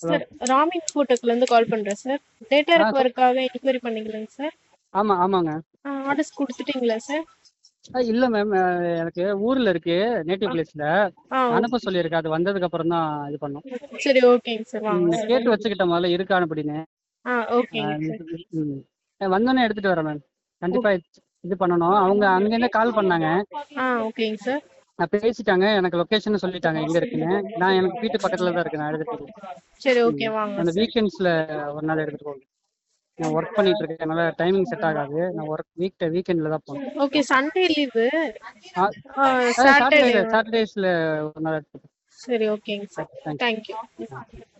Sir ராமின் ஃபோட்டோக்குல இருந்து call பண்றேன் sir data ஆ, ரெக்கவருக்காக என்கொயரி பண்ணிக்கலாங்க சார் ஆமா ஆமாங்க ஆர்டர்ஸ் கொடுத்துட்டீங்களா சார் ஆ, இல்ல மேம் எனக்கு ஊர்ல இருக்கு நேட்டிவ் பிளேஸ்ல ஆ அனுப்ப சொல்லியிருக்கு அது வந்ததுக்கு அப்புறம் தான் இது பண்ணும் சரி ஓகேங்க சார் வாங்க ம், கேட்டு வச்சுக்கிட்ட முதல்ல இருக்கான்னு அப்படின்னு ஆ ஓகேங்க சார் ம். வந்தோடனே எடுத்துட்டு வரேன் மேம் கண்டிப்பா இது பண்ணணும் அவங்க அங்கேருந்து கால் பண்ணாங்க ஆ ஓகேங்க சார் நான் பேசிட்டாங்க எனக்கு லொகேஷன் சொல்லிட்டாங்க எங்க இருக்குன்னு நான் எனக்கு வீட்டு பக்கத்துல தான் இருக்கேன் நான் எடுத்துட்டு போறேன். சரி ஓகே வாங்க அந்த வீக்கெண்ட்ஸ்ல ஒரு நாள் எடுத்துட்டு போகணும் நான் ஒர்க் பண்ணிட்டு இருக்கேன் அதனால டைமிங் செட் ஆகாது நான் ஒர்க் வீக் வீக்கெண்ட்ல தான் போகணும் okay Sunday leave Saturday Saturday சாட்டர்டேஸ்ல ஒரு நாள் எடுத்துட்டு சரி ஓகேங்க சார் Thank you. தேங்க்யூ